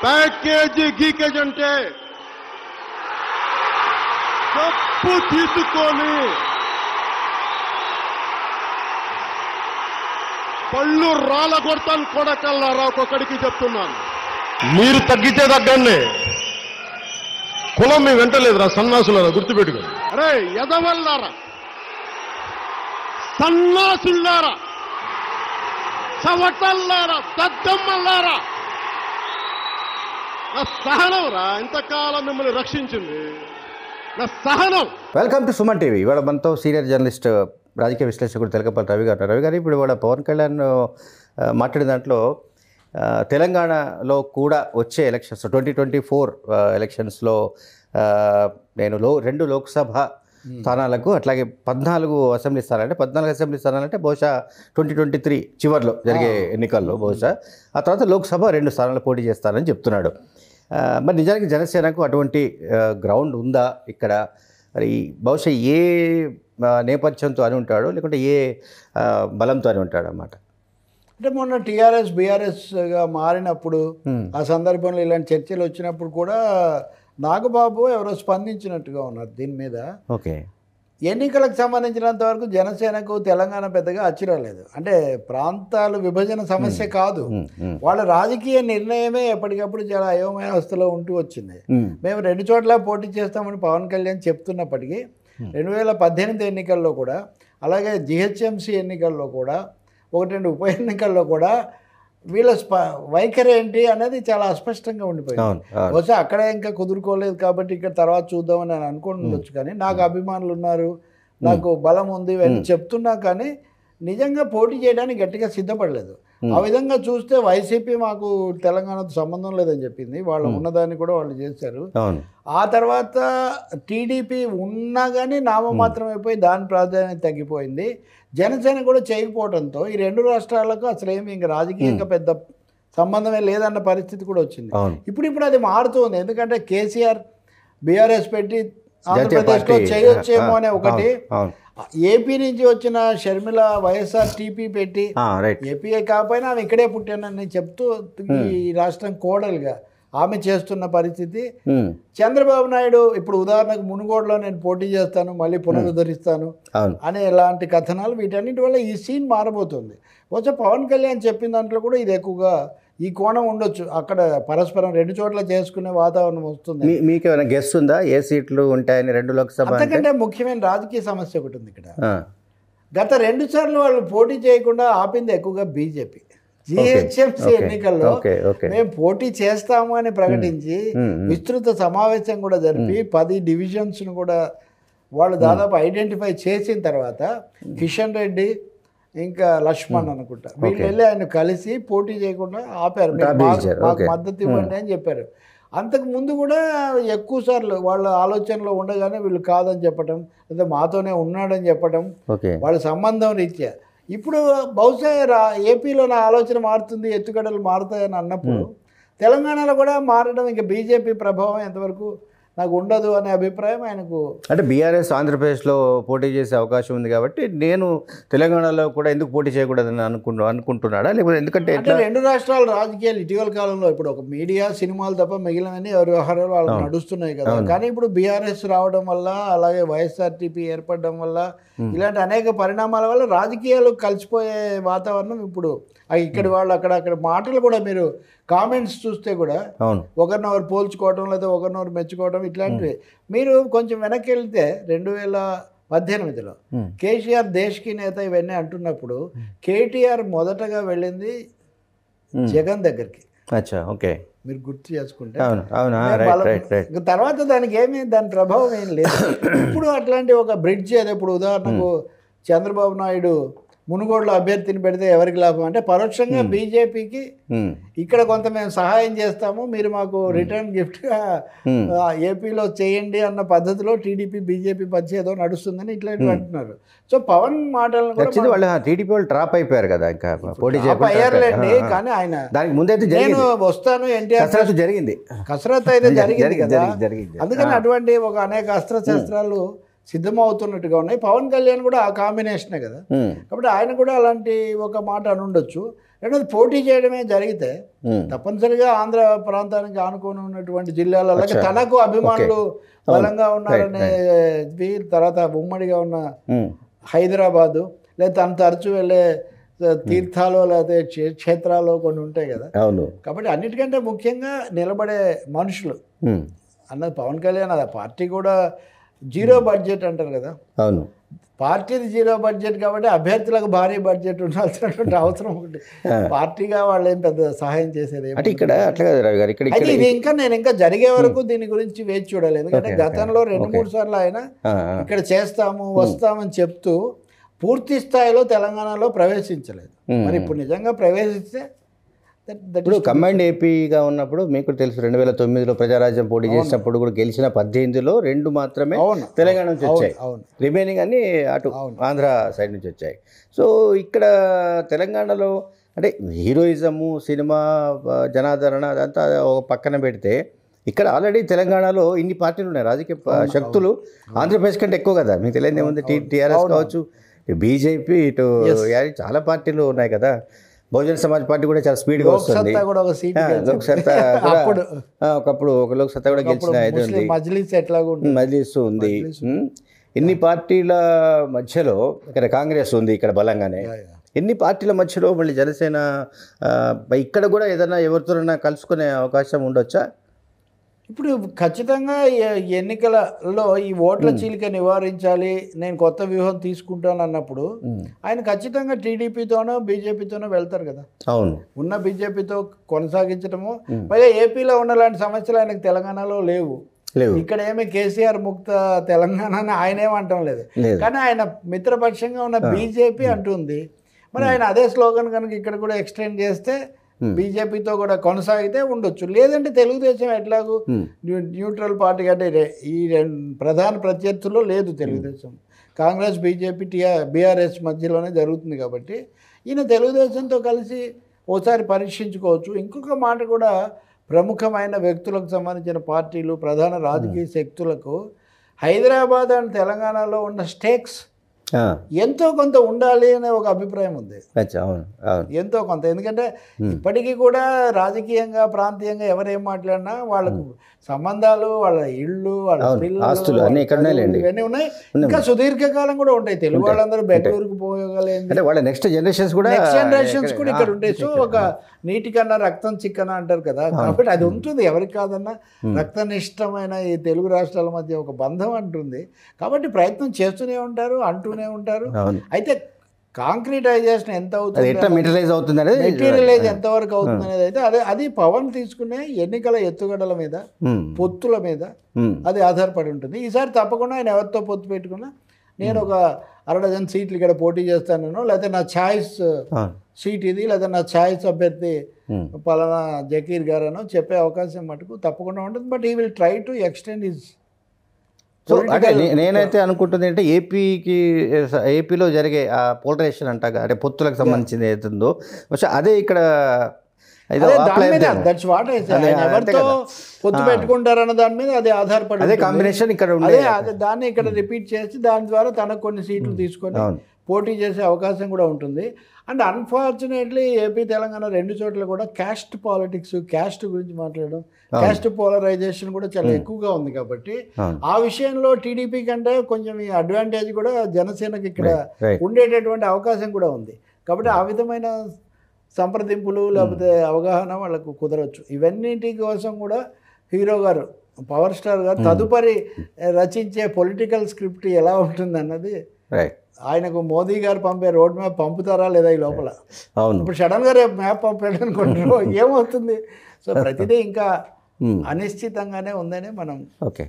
Package గీకేజ్ అంటే తప్పు తీసుకొని పళ్ళు రాళ్ళ కొడతాను కొడకల్లారా ఒక్కొక్కడికి చెప్తున్నాను మీరు తగ్గితే తగ్గండి కులం మీ వెంటలేదురా సన్నాసులారా గుర్తుపెట్టుకో అరే ఎదవల్లారా సన్నాసుల్లారా చవటల్లారా దద్దమ్మల్లారా నా సహనం రా ఇంతకాలం మిమ్మల్ని రక్షించింది నా సహనం వెల్కమ్ టు సుమన్ టీవీ ఇవాళ మనతో సీనియర్ జర్నలిస్ట్ రాజకీయ విశ్లేషకుడు తెలకపల్లి రవి గారు రవి గారు ఇప్పుడు ఇవాళ పవన్ కళ్యాణ్ ఆ, మాట్లాడిన దాంట్లో ఆ, తెలంగాణలో కూడా వచ్చే ఎలక్షన్స్ ట్వంటీ ట్వంటీ ఫోర్ ఎలక్షన్స్లో ఆ, నేను లో రెండు లోక్సభ స్థానాలకు అట్లాగే పద్నాలుగు అసెంబ్లీ స్థానాలు అంటే పద్నాలుగు అసెంబ్లీ స్థానాలు అంటే బహుశా ట్వంటీ ట్వంటీ త్రీ చివరిలో జరిగే ఎన్నికల్లో బహుశా ఆ తర్వాత లోక్సభ రెండు స్థానాలు పోటీ చేస్తానని చెప్తున్నాడు ఆ, మరి నిజానికి జనసేనకు అటువంటి గ్రౌండ్ ఉందా ఇక్కడ మరి బహుశా ఏ ఆ, నేపథ్యంతో అని ఉంటాడో లేకుంటే ఏ ఆ, బలంతో అని ఉంటాడు అన్నమాట అంటే మొన్న టీఆర్ఎస్ బీఆర్ఎస్గా మారినప్పుడు ఆ సందర్భంలో ఇలాంటి చర్చలు వచ్చినప్పుడు కూడా నాగబాబు ఎవరో స్పందించినట్టుగా ఉన్నారు దీని మీద ఓకే ఎన్నికలకు సంబంధించినంత వరకు జనసేనకు తెలంగాణ పెద్దగా అచ్చిరాలేదు అంటే ప్రాంతాలు విభజన సమస్య కాదు ఉమ్, ఉమ్, వాళ్ళ రాజకీయ నిర్ణయమే ఎప్పటికప్పుడు చాలా అయోమయ అవస్థలో ఉంటూ వచ్చింది ఉమ్, మేము రెండు చోట్ల పోటీ చేస్తామని పవన్ కళ్యాణ్ చెప్తున్నప్పటికీ రెండు వేల పద్దెనిమిది ఎన్నికల్లో కూడా అలాగే జిహెచ్ఎంసీ ఎన్నికల్లో కూడా ఒకటి రెండు ఉప ఎన్నికల్లో కూడా వీళ్ళ స్ప వైఖరి ఏంటి అనేది చాలా అస్పష్టంగా ఉండిపోయింది అవును అవును బహుశా అక్కడ ఇంకా కుదురుకోలేదు కాబట్టి ఇక్కడ తర్వాత చూద్దామని నేను అనుకుని ఉండొచ్చు కానీ నాకు అభిమానులు ఉన్నారు నాకు బలం ఉంది ఇవన్నీ చెప్తున్నా కానీ నిజంగా పోటీ చేయడానికి గట్టిగా సిద్ధపడలేదు ఆ విధంగా చూస్తే వైసీపీ మాకు తెలంగాణతో సంబంధం లేదని చెప్పింది వాళ్ళు ఉన్నదాన్ని కూడా వాళ్ళు చేశారు అవును ఆ తర్వాత టీడీపీ ఉన్నా కానీ నామమాత్రం అయిపోయి దాని ప్రాధాన్యత తగ్గిపోయింది జనసేన కూడా చేయకపోవడంతో ఈ రెండు రాష్ట్రాలకు అసలు ఏమి ఇంకా రాజకీయంగా పెద్ద సంబంధమే లేదన్న పరిస్థితి కూడా వచ్చింది అవును ఇప్పుడు ఇప్పుడు అది మారుతుంది ఎందుకంటే కేసీఆర్ బీఆర్ఎస్ పెట్టి ఆంధ్రప్రదేశ్లో పార్టీ, చేయొచ్చేమో అనే ఒకటి అవును ఏపీ నుంచి వచ్చిన షర్మిల వైఎస్ఆర్ టీపీ పెట్టి ఆ, రైట్ ఏపీఏ కాకపోయినా ఆమె ఇక్కడే పుట్టానని చెప్తూ ఈ రాష్ట్రం కోడలుగా ఆమె చేస్తున్న పరిస్థితి ఉమ్, చంద్రబాబు నాయుడు ఇప్పుడు ఉదాహరణకు మునుగోడులో నేను పోటీ చేస్తాను మళ్ళీ పునరుద్ధరిస్తాను అవును అనే ఇలాంటి కథనాలు వీటన్నిటి వల్ల ఈ సీన్ మారబోతుంది బహుశా పవన్ కళ్యాణ్ చెప్పిన దాంట్లో కూడా ఇది ఎక్కువగా ఈ కోణం ఉండొచ్చు అక్కడ పరస్పరం రెండు చోట్ల చేసుకునే వాతావరణం వస్తుంది మీ మీకు ఏమైనా గెస్ట్ ఉందా ఏ సీట్లు ఉంటాయని రెండు లోక్సభ అంటే అంతకంటే ముఖ్యమైన రాజకీయ సమస్య ఒకటి ఉంది ఇక్కడ ఆ, గత రెండు సార్లు వాళ్ళు పోటీ చేయకుండా ఆపింది ఎక్కువగా బీజేపీ జిహెచ్ఎంసీ ఓకే, ఎన్నికల్లో ఓకే ఓకే మేము పోటీ చేస్తాము అని ప్రకటించి మ్మ్, మ్మ్. విస్తృత సమావేశం కూడా జరిపి పది డివిజన్స్ను కూడా వాళ్ళు దాదాపు ఐడెంటిఫై చేసిన తర్వాత కిషన్ రెడ్డి ఇంకా లక్ష్మణ్ అనుకుంటా వీళ్ళు వెళ్ళి ఆయన కలిసి పోటీ చేయకుండా ఆపారు మీరు డ్రాప్ మాకు- చేశారు, మాకు ఓకే. మద్దతు ఇవ్వండి అని చెప్పారు అంతకు ముందు కూడా ఎక్కువ సార్లు వాళ్ళ ఆలోచనలో ఉండగానే వీళ్ళు కాదని చెప్పటం లేదా మాతోనే ఉన్నాడని చెప్పటం ఓకే వాళ్ళ సంబంధం రీత్యా ఇప్పుడు బహుశా రా ఏపీలో నా ఆలోచన మారుతుంది ఎత్తుగడలు మారుతాయని అన్నప్పుడు తెలంగాణలో కూడా మారడం ఇంకా బీజేపీ ప్రభావం ఎంతవరకు నాకు ఉండదు అనే అభిప్రాయం ఆయనకు అంటే బీఆర్ఎస్ ఆంధ్రప్రదేశ్లో పోటీ చేసే అవకాశం ఉంది కాబట్టి నేను తెలంగాణలో కూడా ఎందుకు పోటీ చేయకూడదని అనుకుంటు అనుకుంటున్నాడా లేకపోతే ఎందుకంటే అంటే ఎట్లా రెండు రాష్ట్రాల రాజకీయాలు ఇటీవల కాలంలో ఇప్పుడు ఒక మీడియా సినిమాలు తప్ప మిగిలినవన్నీ ఎవరి వ్యవహారాలు వాళ్ళకి నడుస్తున్నాయి కదా కానీ ఇప్పుడు బీఆర్ఎస్ రావడం వల్ల అలాగే వైఎస్ఆర్టీపీ ఏర్పడడం వల్ల ఇలాంటి అనేక పరిణామాల వల్ల రాజకీయాలు కలిసిపోయే వాతావరణం ఇప్పుడు ఆ ఇక్కడి వాళ్ళు అక్కడ అక్కడ మాటలు కూడా మీరు కామెంట్స్ చూస్తే కూడా అవును ఒకరినొకరు పోల్చుకోవడం లేదా ఒకరినొకరు మెచ్చుకోవడం ఇట్లాంటివి మీరు కొంచెం వెనక్కి వెళ్తే రెండు వేల పద్దెనిమిదిలో Hmm. కేసీఆర్ దేశ్కి నేత ఇవన్నీ అంటున్నప్పుడు కేటీఆర్ మొదటగా వెళ్ళింది Hmm. జగన్ దగ్గరికి అచ్చా ఓకే మీరు గుర్తు చేసుకుంటే అవును అవునా మేము రైట్ బలం- రైట్ రైట్ ఇంక తర్వాత దానికి ఏమి దాని ప్రభావం ఏం లేదు ఇప్పుడు అట్లాంటి ఒక బ్రిడ్జ్ ఏదో ఇప్పుడు ఉదాహరణకు చంద్రబాబు నాయుడు మునుగోడులో అభ్యర్థిని పెడితే ఎవరికి లాభం అంటే పరోక్షంగా బీజేపీకి ఉమ్, ఇక్కడ కొంత మేము సహాయం చేస్తాము మీరు మాకు రిటర్న్ గిఫ్ట్గా ఉమ్, ఏపీలో చేయండి అన్న పద్ధతిలో టీడీపీ బీజేపీ మధ్య ఏదో నడుస్తుందని ఇట్లాంటివి అంటున్నారు సో పవన్ మాటలను కూడా ఖచ్చితంగా వాళ్ళు టీడీపీ వాళ్ళు డ్రాప్ అయిపోయారు కదా ఇంకా పోటీ టాప్ చేయకుండా అయ్యారులేండి ఆ, ఆ. కానీ ఆయన దానికి ముందైతే నేను జరిగింది వస్తాను ఎన్టీఆర్ కసరత్తు జరిగింది కసరత్ అయితే జరిగింది జరిగింది, కదా జరిగింది, జరిగింది. అందుకని అటువంటి ఒక అనేక అస్త్రశస్త్రాలు సిద్ధమవుతున్నట్టుగా ఉన్నాయి పవన్ కళ్యాణ్ కూడా ఆ కాంబినేషనే కదా ఉమ్, కాబట్టి ఆయన కూడా అలాంటి ఒక మాట అనుండొచ్చు రెండోది పోటీ చేయడమే జరిగితే ఉమ్. తప్పనిసరిగా ఆంధ్ర ప్రాంతానికి ఆనుకొని ఉన్నటువంటి జిల్లాలలో అచ్చా. తనకు అభిమానులు అవును. బలంగా ఉన్నారనేది తర్వాత ఉమ్మడిగా ఉన్న ఉమ్. హైదరాబాదు లేదా తను తరచూ వెళ్ళే తీర్థాలు లేకపోతే క్షే- క్షేత్రాలు కొన్ని ఉంటాయి కదా అవును కాబట్టి అన్నిటికంటే ముఖ్యంగా నిలబడే మనుషులు ఉమ్. అన్నది పవన్ కళ్యాణ్ అది ఆ పార్టీ కూడా జీరో బడ్జెట్ అంటారు కదా అవును పార్టీది జీరో బడ్జెట్ కాబట్టి అభ్యర్థులకు భారీ బడ్జెట్ ఉండాల్సినటువంటి అవసరం ఒకటి పార్టీగా వాళ్ళు ఏం పెద్ద సహాయం చేసేది ఏం అంటే ఇక్కడ అట్లా కాదు రవి గారు ఇక్కడ అయితే ఇక్కడ ఇది ఇంకా నేను ఇంకా జరిగే వరకు దీని గురించి వేచి చూడాలి ఎందుకంటే Okay, okay. గతంలో రెండు Okay. మూడు సార్లు ఆయన ఆ, ఆ. ఇక్కడ చేస్తాము వస్తామని చెప్తూ పూర్తి స్థాయిలో తెలంగాణలో ప్రవేశించలేదు Hmm. మరి ఇప్పుడు నిజంగా ప్రవేశిస్తే that- that ఇప్పుడు is- కంబైండ్ ఏపీగా ఉన్నప్పుడు మీకు తెలుసు రెండు వేల తొమ్మిదిలో ప్రజారాజ్యం పోటీ చేసినప్పుడు కూడా గెలిచిన పద్దెనిమిదిలో రెండు మాత్రమే అవును తెలంగాణ నుంచి అవును వచ్చాయి అవును రిమైనింగ్ అన్ని అటు అవును. ఆంధ్ర సైడ్ నుంచి వచ్చాయి సో ఇక్కడ తెలంగాణలో అంటే హీరోయిజము సినిమా ఆ, జనాదరణ అదంతా ఒక పక్కన పెడితే ఇక్కడ ఆల్రెడీ తెలంగాణలో ఇన్ని పార్టీలు ఉన్నాయి రాజకీయ ప- శక్తులు ఆంధ్రప్రదేశ్ కంటే ఎక్కువ కదా మీకు తెలియదు ఏముంది టీ టీఆర్ఎస్ కావచ్చు బీజేపీ ఇటు యా- చాలా పార్టీలు ఉన్నాయి కదా బహుజన సమాజ్ పార్టీ కూడా చాలా స్పీడ్గా వస్తుంది లోక్సత్తా కూడా ఒక సీట్ ఆ, లోక్ సత్తా కూడా అప్పుడు ఆ, ఒకప్పుడు ఒక లోక్ సత్తా కూడా గెలిచిన ఇది ఉంది మజ్లిస్ ఎట్లాగా ఉంటుంది మజ్లిస్ ఉంది ఉమ్. ఇన్ని పార్టీల మధ్యలో ఇక్కడ కాంగ్రెస్ ఉంది ఇక్కడ బలంగానే ఎన్ని పార్టీల మధ్యలో మళ్ళీ జనసేన ఆ, ఇక్కడ కూడా ఏదైనా ఎవరితోనైనా కలుసుకునే అవకాశం ఉండొచ్చా ఇప్పుడు ఖచ్చితంగా ఎ- ఎన్నికలలో ఈ ఓట్ల చీలిక నివారించాలి నేను కొత్త వ్యూహం తీసుకుంటాను అన్నప్పుడు ఆయన ఖచ్చితంగా టీడీపీతోనో బీజేపీతోనో వెళ్తారు కదా అవును ఉన్న బీజేపీతో కొనసాగించడము పైగా ఏపీలో ఉన్న లాంటి సమస్యలు ఆయనకు తెలంగాణలో లేవు లేవు ఇక్కడ ఏమి కేసీఆర్ ముక్త తెలంగాణ అని ఆయన ఏమంటం లేదు లేదు కానీ ఆయన మిత్రపక్షంగా ఉన్న బీజేపీ అంటుంది మరి ఆయన అదే స్లోగన్ కనుక ఇక్కడ కూడా ఎక్స్టెండ్ చేస్తే బీజేపీతో కూడా కొనసాగితే ఉండొచ్చు లేదంటే తెలుగుదేశం ఎట్లాగూ Hmm. న్యూ- న్యూట్రల్ పార్టీ అంటే రె- ఈ రెండు ప్రధాన ప్రత్యర్థుల్లో లేదు Telugudesam Congress BJP TR BRS మధ్యలోనే జరుగుతుంది కాబట్టి ఈయన తెలుగుదేశంతో కలిసి ఓసారి పరీక్షించుకోవచ్చు ఇంకొక మాట కూడా ప్రముఖమైన వ్యక్తులకు సంబంధించిన పార్టీలు ప్రధాన రాజకీయ శక్తులకు హైదరాబాద్ అండ్ తెలంగాణలో ఉన్న స్టేక్స్ ఆ, ఎంతో కొంత ఉండాలి అనే ఒక అభిప్రాయం ఉంది అచ్చా, అవును అవును ఎంతో కొంత ఎందుకంటే ఇప్పటికీ కూడా రాజకీయంగా ప్రాంతీయంగా ఎవరేం మాట్లాడినా వాళ్ళకు సంబంధాలు వాళ్ళ ఇళ్ళు వాళ్ళ అవును, పిల్లలు ఆస్తులు అన్నీ వాళ్ళ ఇక్కడ ఉన్నాయిలేండి. ఇవన్నీ ఉన్నాయి ఇంకా సుదీర్ఘకాలం కూడా ఉంటాయి తెలుగు వాళ్ళందరూ బెంగళూరుకు పోగలేదు అంటే వాళ్ళ నెక్స్ట్ జనరేషన్స్ కూడా నెక్స్ట్ జనరేషన్స్ ఇక్కడ- కూడా ఇక్కడ ఆ, ఉంటాయి సో ఒక నీటి కన్నా రక్తం చిక్కన అంటారు కదా కాబట్టి అది ఉంటుంది ఎవరికి కాదన్నా రక్తనిష్టమైన ఈ తెలుగు రాష్ట్రాల మధ్య ఒక బంధం అంటుంది కాబట్టి ప్రయత్నం చేస్తూనే ఉంటారు అంటూనే ఉంటారు అవును అయితే కాంక్రీటైజేషన్ ఎంత అది అవుతుంది ఎట్లా మెటీరియలైజ్ అవుతుంది అనేది మెటీరియలైజ్ ఎంతవరకు అవుతుంది అనేది అయితే అదే అది పవన్ తీసుకునే ఎన్నికల ఎత్తుగడల మీద ఉమ్, పొత్తుల మీద ఉమ్, అది ఆధారపడి ఉంటుంది ఈసారి తప్పకుండా ఆయన ఎవరితో పొత్తు పెట్టుకున్నా నేను ఒక అర డజన్ సీట్లు ఇక్కడ పోటీ చేస్తానో లేకపోతే నా ఛాయిస్ అవును సీట్ ఇది లేదా నా ఛాయిస్ అభ్యర్థి ఉమ్. పలానా జకీర్ గారనో చెప్పే అవకాశం మటుకు తప్పకుండా ఉంటుంది but we will try to extend is so అంటే నే- నేనైతే అనుకుంటుంది అంటే ఏపీకి ఏపీలో జరిగే ఆ పోలరైజేషన్ అంట అంటే పొత్తులకు సంబంధించింది ఏతుందో బహుశా అదే ఇక్కడ ఏదో apply అవుతుందేమో. దట్స్ వాట్ అదే, అంతే ఎవరితో కదా. పొత్తు పెట్టుకుంటారన్న దాని మీద అది ఆధారపడి అదే ఉంటుంది. కాంబినేషన్ ఇక్కడ అదే ఉండే అదే దాన్ని ఇక్కడ రిపీట్ చేసి దాని ద్వారా తనకు కొన్ని సీట్లు తీసుకొని అవును పోటీ చేసే అవకాశం కూడా ఉంటుంది అండ్ అన్ఫార్చునేట్లీ ఏపీ తెలంగాణ రెండు చోట్ల కూడా క్యాస్ట్ పాలిటిక్స్ క్యాస్ట్ గురించి మాట్లాడడం క్యాస్ట్ పోలరైజేషన్ కూడా చాలా ఎక్కువగా ఉంది కాబట్టి అవును ఆ విషయంలో టీడీపీ కంటే కొంచెం ఈ అడ్వాంటేజ్ కూడా జనసేనకి ఇక్కడ రైట్ ఉండేటటువంటి అవకాశం కూడా ఉంది కాబట్టి ఆ విధమైన సంప్రదింపులు లేకపోతే అవగాహన వాళ్ళకు కుదరవచ్చు ఇవన్నిటి కోసం కూడా హీరో గారు పవర్ స్టార్ గారు తదుపరి రచించే పొలిటికల్ స్క్రిప్ట్ ఎలా ఉంటుంది అన్నది రైట్ ఆయనకు మోదీ గారు పంపే రోడ్ మ్యాప్ పంపుతారా లేదా ఈ లోపల అవును ఇప్పుడు సడన్గా రేపు మ్యాప్ పంపాడు అనుకుంటారు ఏమవుతుంది సో ప్రతిదీ ఇంకా ఉమ్. అనిశ్చితంగానే ఉందని మనం ఓకే